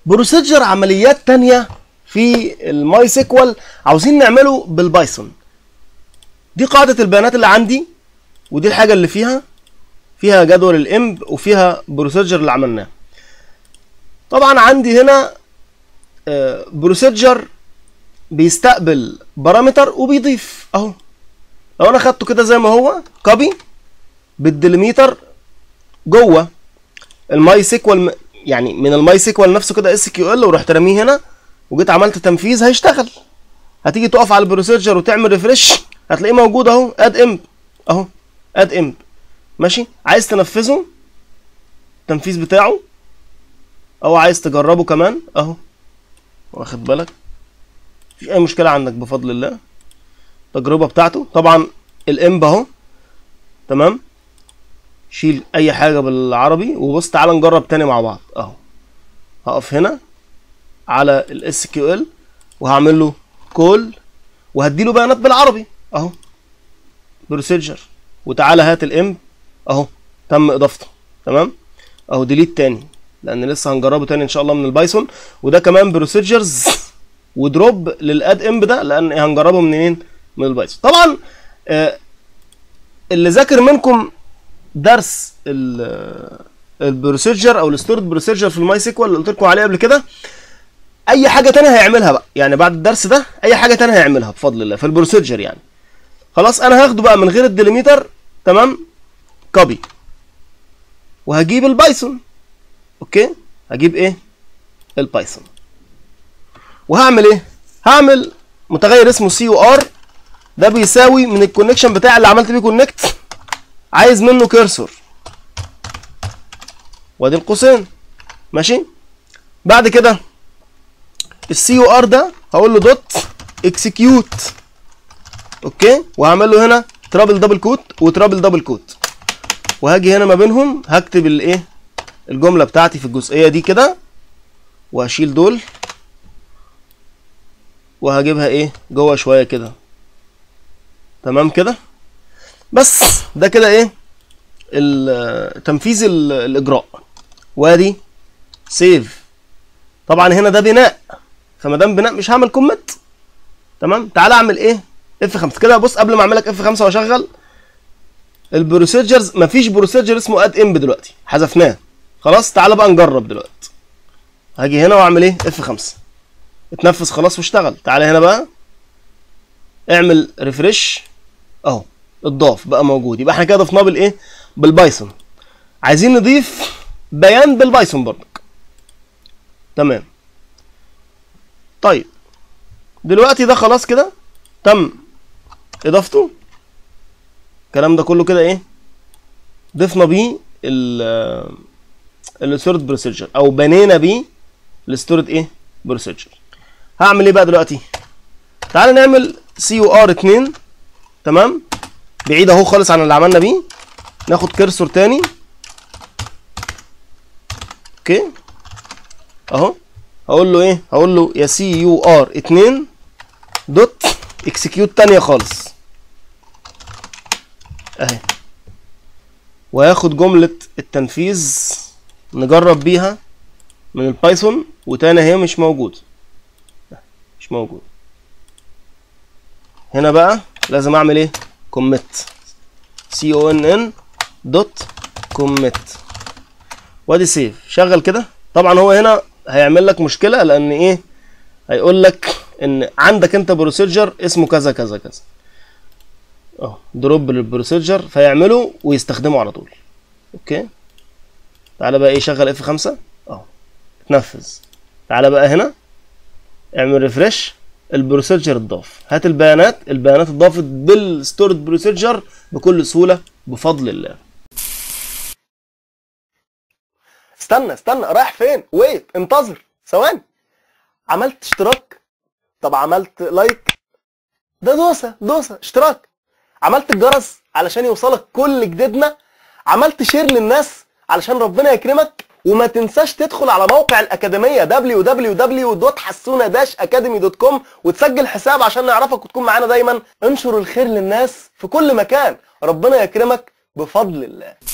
بروسيجر عمليات تانية في الماي سيكوال عاوزين نعمله بالبايثون دي قاعدة البيانات اللي عندي ودي الحاجة اللي فيها فيها جدول الامب وفيها بروسيجر اللي عملناه طبعا عندي هنا بروسيجر بيستقبل بارامتر وبيضيف اهو لو انا خدته كده زي ما هو كوبي بالديليميتر جوه الماي سيكوال يعني من الماي سيكوال نفسه كده اس كيو ال ورحت راميه هنا وجيت عملت تنفيذ هيشتغل هتيجي تقف على البروسيجر وتعمل ريفرش هتلاقيه موجود اهو اد امب اهو اد امب ماشي عايز تنفذه التنفيذ بتاعه او عايز تجربه كمان اهو واخد بالك مفيش اي مشكله عندك بفضل الله التجربه بتاعته طبعا الامب اهو تمام شيل اي حاجه بالعربي وبص تعالى نجرب تاني مع بعض اهو هقف هنا على الاس كيو ال وهعمل له كول وهديله بيانات بالعربي اهو بروسيجر وتعالى هات الام اهو تم اضافته تمام اهو ديليت تاني لان لسه هنجربه تاني ان شاء الله من البايثون وده كمان بروسيجرز ودروب للاد امب ده لان هنجربه منين من البايثون طبعا آه اللي ذاكر منكم درس البروسيجر او الستورد بروسيجر في الماي سيكوال اللي قلت لكم عليه قبل كده اي حاجه تانية هيعملها بقى يعني بعد الدرس ده اي حاجه تانية هيعملها بفضل الله في البروسيجر يعني خلاص انا هاخده بقى من غير الديليميتر تمام كوبي وهجيب البايثون اوكي هجيب ايه البايثون وهعمل ايه هعمل متغير اسمه سي او ار ده بيساوي من الكونكشن بتاعي اللي عملت بيه كونكت عايز منه كيرسور وادي القوسين ماشي بعد كده السي او ار ده هقول له دوت اكسكيوت اوكي وهعمل له هنا ترابل دبل كوت وترابل دبل كوت وهاجي هنا ما بينهم هكتب الايه الجمله بتاعتي في الجزئيه دي كده وهشيل دول وهجيبها ايه جوه شويه كده تمام كده بس ده كده ايه تنفيذ الاجراء وادي سيف طبعا هنا ده بناء فما دام بناء مش هعمل كومنت تمام تعالى اعمل ايه اف 5 كده بص قبل ما اعمل لك اف 5 واشغل البروسيجرز مفيش بروسيجر اسمه اد امب دلوقتي حذفناه خلاص تعالى بقى نجرب دلوقتي هاجي هنا واعمل ايه اف 5 اتنفذ خلاص واشتغل تعالى هنا بقى اعمل ريفرش اهو اتضاف بقى موجود يبقى احنا كده ضفناه بالايه بالبايثون عايزين نضيف بيان بالبايثون برضك تمام طيب دلوقتي ده خلاص كده تم اضافته الكلام ده كله كده ايه ضفنا بيه ال الستورد بروسيجر او بنينا بيه الستورد ايه بروسيجر هعمل ايه بقى دلوقتي تعال نعمل سي او ار 2 تمام بعيد اهو خالص عن اللي عملنا بيه ناخد كرسور تاني اوكي اهو هقول له ايه هقول له يا سي يو ار 2 دوت اكسكيوت تانية خالص اهي وهاخد جملة التنفيذ نجرب بيها من البايثون وتاني هي مش موجود مش موجود هنا بقى لازم اعمل ايه كوميت سي او ان ان دوت كوميت وادي سيف شغل كده طبعا هو هنا هيعمل لك مشكله لان ايه هيقول لك ان عندك انت بروسيجر اسمه كذا كذا كذا اه دروب للبروسيجر فيعمله ويستخدمه على طول اوكي تعالى بقى ايه شغل اف 5 اهو اتنفذ تعالى بقى هنا اعمل ريفرش البروسيجر اتضاف هات البيانات البيانات اتضافت بالستورد بروسيجر بكل سهوله بفضل الله استنى استنى رايح فين ويت انتظر ثواني عملت اشتراك طب عملت لايك ده دوسه دوسه اشتراك عملت الجرس علشان يوصلك كل جديدنا عملت شير للناس علشان ربنا يكرمك وما تنساش تدخل على موقع الأكاديمية www.حسونة-academy.com وتسجل حساب عشان نعرفك وتكون معانا دايما انشر الخير للناس في كل مكان ربنا يكرمك بفضل الله